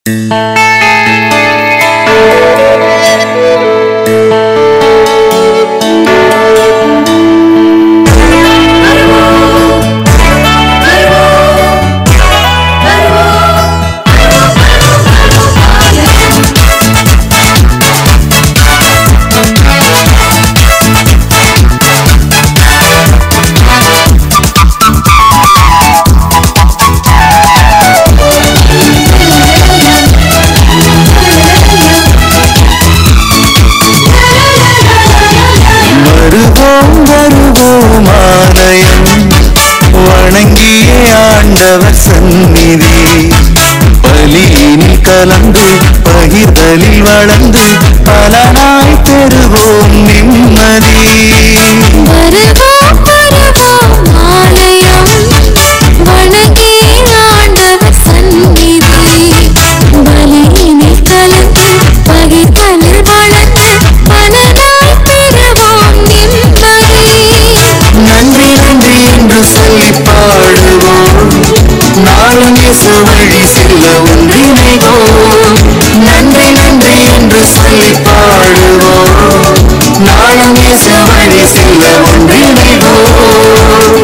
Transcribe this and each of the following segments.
வருவோம் வருவோம் ஆலயம் வணங்கிய ஆண்டவர் சந்நிதி பலியினில் கலந்து பகிர்தலில் வளர்ந்து பலனாய் பெறுவோம் நிம்மதி வருவோம் வருவோம் ஆலயம் வணங்கி ஆண்டவர் சந்நிதி பலியினில் கலந்து பகிர்தலில் வளர்ந்து பலனாய் பெறுவோம் நிம்மதி நன்றி நன்றி என்று சொல்லி பாடுவோம் நாளும் இயேசு வழி செல்ல ஒன்றிணைவோம் நன்றி நன்றி என்று சொல்லி பாடுவோம் நாளும் இயேசு வழி செல்ல ஒன்றிணைவோம்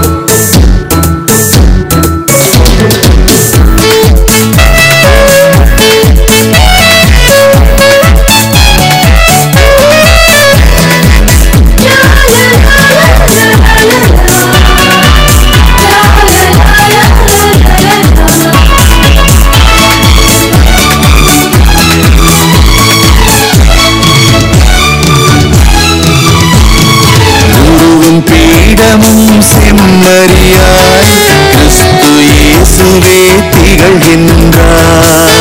குருவும் பீடமும் செம்மறியாய் கிறிஸ்து இயேசுவே திகழ்கின்றார்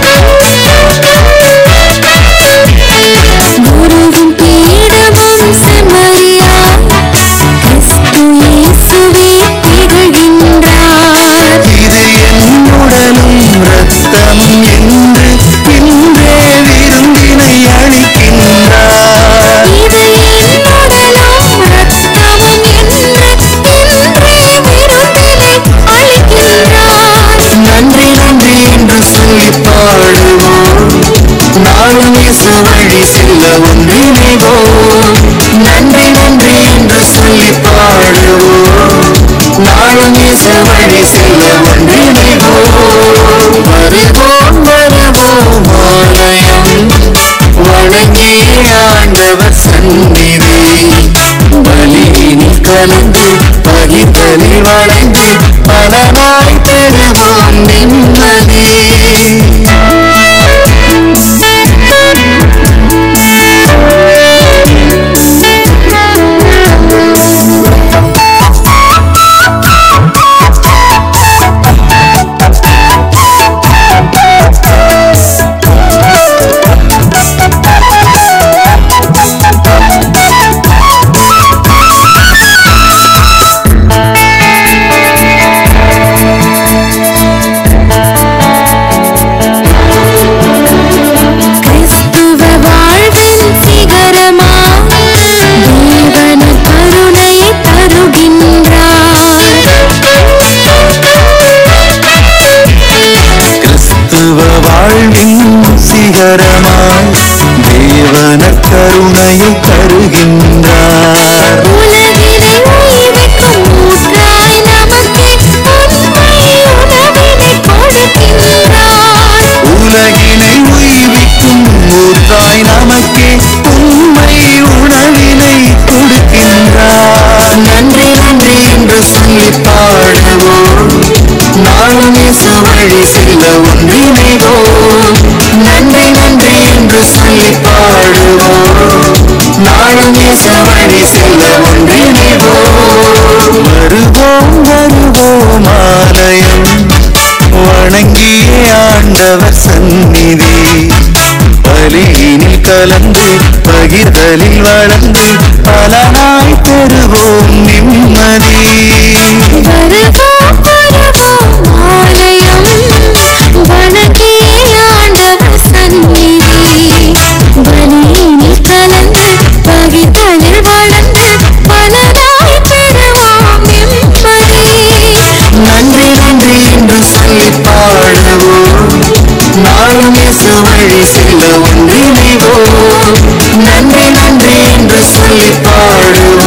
குருவும் பீடமும் செம்மறியாய் கிறிஸ்து இயேசுவே திகழ்கின்றார் இது என் உடலும் ரத்தமும் என்று இன்றே விருந்தினை அளிக்கின்றார் இது என் உடலும் இரத்தமும் என்று இன்றே விருந்தினை அளிக்கின்றார் நன்றி நன்றி என்று சொல்லி பாடுவோம் நாளும் இயேசு வழி செல்ல ஒன்றிணைவோம் நன்றி நன்றி என்று சொல்லி பாடுவோம் நாளும் இயேசு வழி செல்ல ஒன்றிணைவோம் வருவோம் வருவோம் ஆலயம் வணங்கி ஆண்டவர் சந்நிதி பலியினில் கலந்து பகிர்தலில் வளைந்து பலனாய் பெறுவோம் நிம்மதி கிறிஸ்துவ வாழ்வின் சிகரமாய் தேவன கருணையை தருகின்றார் கிறிஸ்துவ வாழ்வின் சிகரமாய் தேவன கருணையை தருகின்றார் உலகினை உய்விக்கும் ஊற்றாய் நமக்கே உண்மை உணவினை கொடுக்கின்றார் உலகினை உய்விக்கும் ஊர்தாய் நமக்கே உண்மை உணவினை கொடுக்கின்றார் நன்றி நன்றி என்று சொல்லி பாடுவோம் நாளும் இயேசு வழி செல்ல ஒன்றிணைவோம் நன்றி நன்றி என்று சொல்லி பாடுவோம் நாளும் இயேசு வழி செல்ல ஒன்றிணைவோம் வருவோம் வருவோம் ஆலயம் வணங்கிய ஆண்டவர் சந்நிதி பலியினில் கலந்து பகிர்தலில் வளர்ந்து பலனாய் பெறுவோம் நிம்மதி வருவோம் வருவோம் ஆலயம் வணங்கி ஆண்டவர் சந்நிதி பலியினில் கலந்து பகிர்தலில் வளர்ந்து பலனாய் பெறுவோம் நிம்மதி நன்றி நன்றி என்று சொல்லி பாடுவோம் வழி செல்ல ஒன்றிணைவோம் நன்றி நன்றி என்று சொல்லி பாடுவோம்